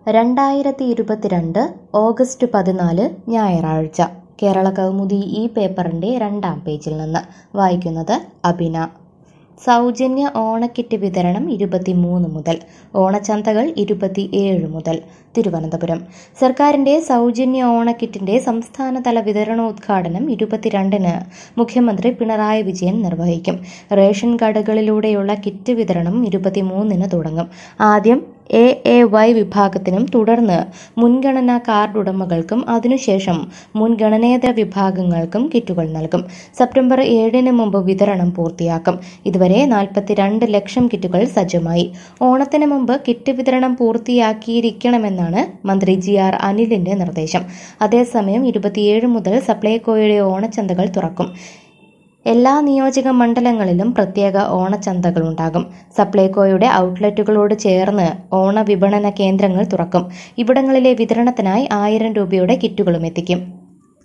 രണ്ടായിരത്തി ഇരുപത്തിരണ്ട് ഓഗസ്റ്റ് പതിനാല് ഞായറാഴ്ച കേരള കൗമുദി ഈ പേപ്പറിൻ്റെ രണ്ടാം പേജിൽ നിന്ന് വായിക്കുന്നത് അബിന സൗജന്യ ഓണക്കിറ്റ് വിതരണം ഇരുപത്തിമൂന്ന് മുതൽ ഓണച്ചന്തകൾ ഇരുപത്തിയേഴ് മുതൽ തിരുവനന്തപുരം സർക്കാരിന്റെ സൗജന്യ ഓണക്കിറ്റിന്റെ സംസ്ഥാനതല വിതരണോദ്ഘാടനം ഇരുപത്തിരണ്ടിന് മുഖ്യമന്ത്രി പിണറായി വിജയൻ നിർവഹിക്കും റേഷൻ കടകളിലൂടെയുള്ള കിറ്റ് വിതരണം ഇരുപത്തിമൂന്നിന് തുടങ്ങും ആദ്യം എ എ വൈ വിഭാഗത്തിനും തുടർന്ന് മുൻഗണനാ കാർഡ് ഉടമകൾക്കും അതിനുശേഷം മുൻഗണനേതര വിഭാഗങ്ങൾക്കും കിറ്റുകൾ നൽകും സെപ്റ്റംബർ ഏഴിന് മുമ്പ് വിതരണം പൂർത്തിയാക്കും ഇതുവരെ നാൽപ്പത്തിരണ്ട് ലക്ഷം കിറ്റുകൾ സജ്ജമായി ഓണത്തിന് മുമ്പ് കിറ്റ് വിതരണം പൂർത്തിയാക്കിയിരിക്കണമെന്നാണ് മന്ത്രി ജി ആർ അനിലിന്റെ നിർദ്ദേശം അതേസമയം ഇരുപത്തിയേഴ് മുതൽ സപ്ലൈകോയുടെ ഓണച്ചന്തകൾ തുറക്കും എല്ലാ നിയോജക മണ്ഡലങ്ങളിലും പ്രത്യേക ഓണച്ചന്തകളുണ്ടാകും സപ്ലൈകോയുടെ ഔട്ട്ലെറ്റുകളോട് ചേർന്ന് ഓണ വിപണന കേന്ദ്രങ്ങൾ തുറക്കും ഇവിടങ്ങളിലെ വിതരണത്തിനായി ആയിരം രൂപയുടെ കിറ്റുകളും എത്തിക്കും